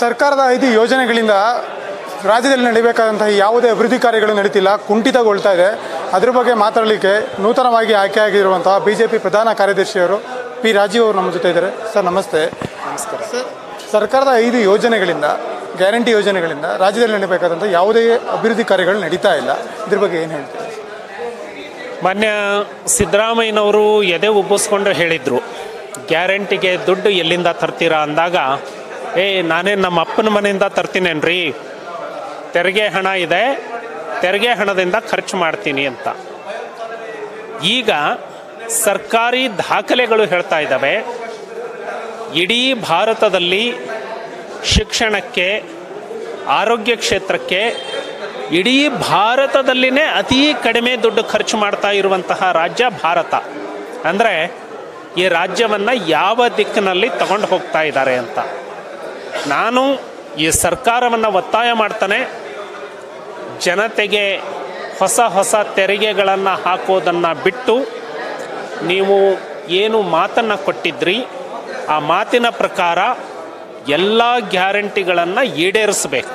ಸರ್ಕಾರದ ಐದು ಯೋಜನೆಗಳಿಂದ ರಾಜ್ಯದಲ್ಲಿ ನಡೀಬೇಕಾದಂತಹ ಯಾವುದೇ ಅಭಿವೃದ್ಧಿ ಕಾರ್ಯಗಳು ನಡೀತಿಲ್ಲ ಕುಂಠಿತಗೊಳ್ತಾ ಇದೆ ಅದ್ರ ಬಗ್ಗೆ ಮಾತಾಡಲಿಕ್ಕೆ ನೂತನವಾಗಿ ಆಯ್ಕೆಯಾಗಿರುವಂತಹ ಬಿ ಜೆ ಪಿ ಪ್ರಧಾನ ಕಾರ್ಯದರ್ಶಿಯವರು ಪಿ ರಾಜೀವ್ ಅವರು ನಮ್ಮ ಜೊತೆ ಇದ್ದಾರೆ ಸರ್ ನಮಸ್ತೆ ನಮಸ್ಕಾರ ಸರ್ ಸರ್ಕಾರದ ಐದು ಯೋಜನೆಗಳಿಂದ ಗ್ಯಾರಂಟಿ ಯೋಜನೆಗಳಿಂದ ರಾಜ್ಯದಲ್ಲಿ ನಡೀಬೇಕಾದಂಥ ಯಾವುದೇ ಅಭಿವೃದ್ಧಿ ಕಾರ್ಯಗಳು ನಡೀತಾ ಇಲ್ಲ ಇದ್ರ ಬಗ್ಗೆ ಏನು ಹೇಳ್ತೀರಿ ಮಾನ್ಯ ಸಿದ್ದರಾಮಯ್ಯನವರು ಎದೆ ಉಬ್ಬಿಸ್ಕೊಂಡು ಹೇಳಿದರು ಗ್ಯಾರಂಟಿಗೆ ದುಡ್ಡು ಎಲ್ಲಿಂದ ತರ್ತೀರಾ ಅಂದಾಗ ಏ ನಾನೇ ನಮ್ಮ ಅಪ್ಪನ ಮನೆಯಿಂದ ತರ್ತೀನೇನ್ರಿ ತೆರಿಗೆ ಹಣ ಇದೆ ತೆರಿಗೆ ಹಣದಿಂದ ಖರ್ಚು ಮಾಡ್ತೀನಿ ಅಂತ ಈಗ ಸರ್ಕಾರಿ ದಾಖಲೆಗಳು ಹೇಳ್ತಾ ಇದ್ದಾವೆ ಇಡೀ ಭಾರತದಲ್ಲಿ ಶಿಕ್ಷಣಕ್ಕೆ ಆರೋಗ್ಯ ಕ್ಷೇತ್ರಕ್ಕೆ ಇಡೀ ಭಾರತದಲ್ಲಿನೇ ಅತಿ ಕಡಿಮೆ ದುಡ್ಡು ಖರ್ಚು ಮಾಡ್ತಾ ಇರುವಂತಹ ರಾಜ್ಯ ಭಾರತ ಅಂದರೆ ಈ ರಾಜ್ಯವನ್ನು ಯಾವ ದಿಕ್ಕಿನಲ್ಲಿ ತಗೊಂಡು ಹೋಗ್ತಾ ಇದ್ದಾರೆ ಅಂತ ನಾನು ಈ ಸರ್ಕಾರವನ್ನು ಒತ್ತಾಯ ಮಾಡ್ತಾನೆ ಜನತೆಗೆ ಹೊಸ ಹೊಸ ತೆರಿಗೆಗಳನ್ನು ಹಾಕೋದನ್ನು ಬಿಟ್ಟು ನೀವು ಏನು ಮಾತನ್ನು ಕೊಟ್ಟಿದ್ರಿ ಆ ಮಾತಿನ ಪ್ರಕಾರ ಎಲ್ಲ ಗ್ಯಾರಂಟಿಗಳನ್ನು ಈಡೇರಿಸಬೇಕು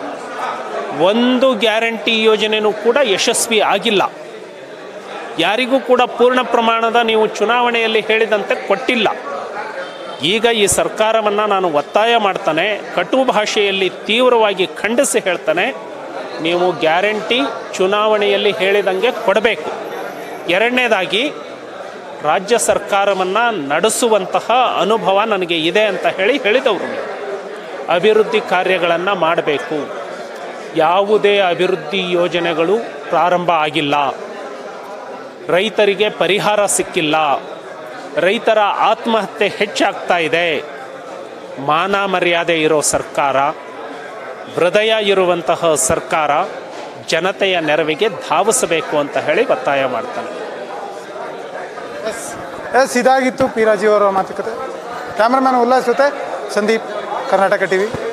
ಒಂದು ಗ್ಯಾರಂಟಿ ಯೋಜನೆಯೂ ಕೂಡ ಯಶಸ್ವಿ ಆಗಿಲ್ಲ ಯಾರಿಗೂ ಕೂಡ ಪೂರ್ಣ ಪ್ರಮಾಣದ ನೀವು ಚುನಾವಣೆಯಲ್ಲಿ ಹೇಳಿದಂತೆ ಕೊಟ್ಟಿಲ್ಲ ಈಗ ಈ ಸರ್ಕಾರವನ್ನು ನಾನು ಒತ್ತಾಯ ಮಾಡ್ತಾನೆ ಕಟು ಭಾಷೆಯಲ್ಲಿ ತೀವ್ರವಾಗಿ ಖಂಡಿಸಿ ಹೇಳ್ತಾನೆ ನೀವು ಗ್ಯಾರಂಟಿ ಚುನಾವಣೆಯಲ್ಲಿ ಹೇಳಿದಂಗೆ ಕೊಡಬೇಕು ಎರಡನೇದಾಗಿ ರಾಜ್ಯ ಸರ್ಕಾರವನ್ನು ನಡೆಸುವಂತಹ ಅನುಭವ ನನಗೆ ಇದೆ ಅಂತ ಹೇಳಿ ಹೇಳಿದವರು ನೀವು. ಅಭಿವೃದ್ಧಿ ಕಾರ್ಯಗಳನ್ನು ಮಾಡಬೇಕು ಯಾವುದೇ ಅಭಿವೃದ್ಧಿ ಯೋಜನೆಗಳು ಪ್ರಾರಂಭ ಆಗಿಲ್ಲ ರೈತರಿಗೆ ಪರಿಹಾರ ಸಿಕ್ಕಿಲ್ಲ ರೈತರ ಆತ್ಮಹತ್ಯೆ ಹೆಚ್ಚಾಗ್ತಾ ಇದೆ ಮಾನ ಮರ್ಯಾದೆ ಇರೋ ಸರ್ಕಾರ ಹೃದಯ ಇರುವಂತಹ ಸರ್ಕಾರ ಜನತೆಯ ನೆರವಿಗೆ ಧಾವಿಸಬೇಕು ಅಂತ ಹೇಳಿ ಒತ್ತಾಯ ಮಾಡ್ತಾನೆ ಎಸ್ ಇದಾಗಿತ್ತು ಪಿ ರಾಜೀವ್ ಅವರ ಮಾತುಕತೆ ಕ್ಯಾಮ್ರಾಮ್ಯಾನ್ ಉಲ್ಲಾಸ್ ಜೊತೆ ಸಂದೀಪ್ ಕರ್ನಾಟಕ ಟಿವಿ